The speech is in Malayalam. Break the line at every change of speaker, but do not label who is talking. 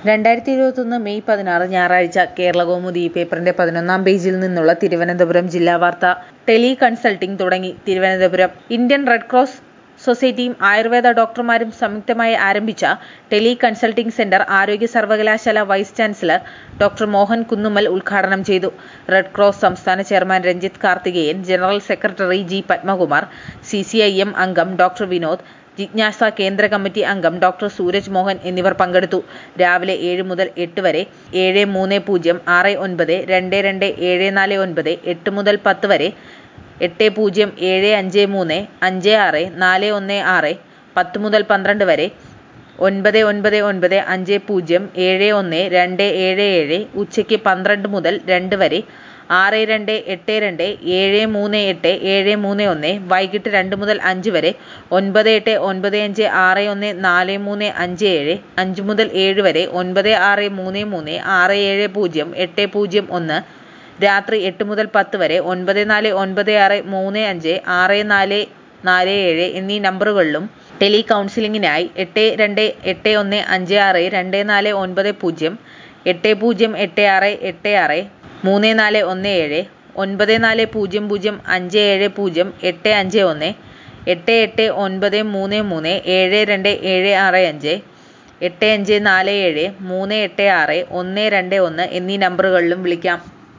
രണ്ടായിരത്തി ഇരുപത്തൊന്ന് മെയ് പതിനാറ് ഞായറാഴ്ച കേരളകൗമുദി പേപ്പറിന്റെ പതിനൊന്നാം പേജിൽ നിന്നുള്ള തിരുവനന്തപുരം ജില്ലാ വാർത്ത ടെലി കൺസൾട്ടിംഗ് തുടങ്ങി തിരുവനന്തപുരം ഇന്ത്യൻ റെഡ് ക്രോസ് സൊസൈറ്റിയും ആയുർവേദ ഡോക്ടർമാരും സംയുക്തമായി ആരംഭിച്ച ടെലി കൺസൾട്ടിംഗ് സെന്റർ ആരോഗ്യ സർവകലാശാല vice chancellor doctor Mohan Kunnummal ഉദ്ഘാടനം ചെയ്തു റെഡ് ക്രോസ് സംസ്ഥാന chairman Ranjith Karthikeyan general secretary G Padmakumar C C I M അംഗം ഡോക്ടർ വിനോദ് ജിജ്ഞാസ കേന്ദ്ര കമ്മിറ്റി അംഗം ഡോക്ടർ സൂരജ് മോഹൻ എന്നിവർ പങ്കെടുത്തു രാവിലെ ഏഴ് മുതൽ എട്ട് വരെ ഏഴ് മൂന്ന് പൂജ്യം ആറ് ഒൻപത് രണ്ട് രണ്ട് ഏഴ് നാല് ഒൻപത് എട്ട് മുതൽ പത്ത് വരെ എട്ട് പൂജ്യം ഏഴ് അഞ്ച് മൂന്ന് അഞ്ച് ആറ് നാല് ഒന്ന് ആറ് പത്ത് മുതൽ പന്ത്രണ്ട് വരെ ഒൻപത് ഒൻപത് ഒൻപത് അഞ്ച് പൂജ്യം ഏഴ് ഒന്ന് രണ്ട് ഏഴ് ഏഴ് ഉച്ചയ്ക്ക് പന്ത്രണ്ട് മുതൽ രണ്ട് വരെ ആറ് രണ്ട് എട്ട് രണ്ട് ഏഴ് മൂന്ന് എട്ട് ഏഴ് മൂന്ന് ഒന്ന് വൈകിട്ട് രണ്ട് മുതൽ അഞ്ച് വരെ ഒൻപത് എട്ട് ഒൻപത് അഞ്ച് ആറ് ഒന്ന് നാല് മൂന്ന് അഞ്ച് ഏഴ് അഞ്ച് മുതൽ ഏഴ് വരെ ഒൻപത് ആറ് മൂന്ന് മൂന്ന് ആറ് ഏഴ് പൂജ്യം എട്ട് പൂജ്യം ഒന്ന് രാത്രി എട്ട് മുതൽ പത്ത് വരെ ഒൻപത് നാല് ഒൻപത് ആറ് മൂന്ന് അഞ്ച് ആറ് നാല് നാല് ഏഴ് എന്നീ നമ്പറുകളിലും ടെലി കൗൺസിലിംഗിനായി എട്ട് രണ്ട് എട്ട് ഒന്ന് അഞ്ച് ആറ് രണ്ട് നാല് ഒൻപത് പൂജ്യം എട്ട് പൂജ്യം എട്ട് ആറ് എട്ട് ആറ് മൂന്ന് നാല് ഒന്ന് ഏഴ് ഒൻപത് നാല് പൂജ്യം പൂജ്യം അഞ്ച് ഏഴ് പൂജ്യം എട്ട് അഞ്ച് ഒന്ന് എട്ട് എട്ട് ഒൻപത് മൂന്ന് മൂന്ന് ഏഴ് രണ്ട് ഏഴ് ആറ് അഞ്ച് എട്ട് അഞ്ച് നാല് ഏഴ് മൂന്ന് എട്ട് ആറ് ഒന്ന് രണ്ട് ഒന്ന് എന്നീ നമ്പറുകളിലും വിളിക്കാം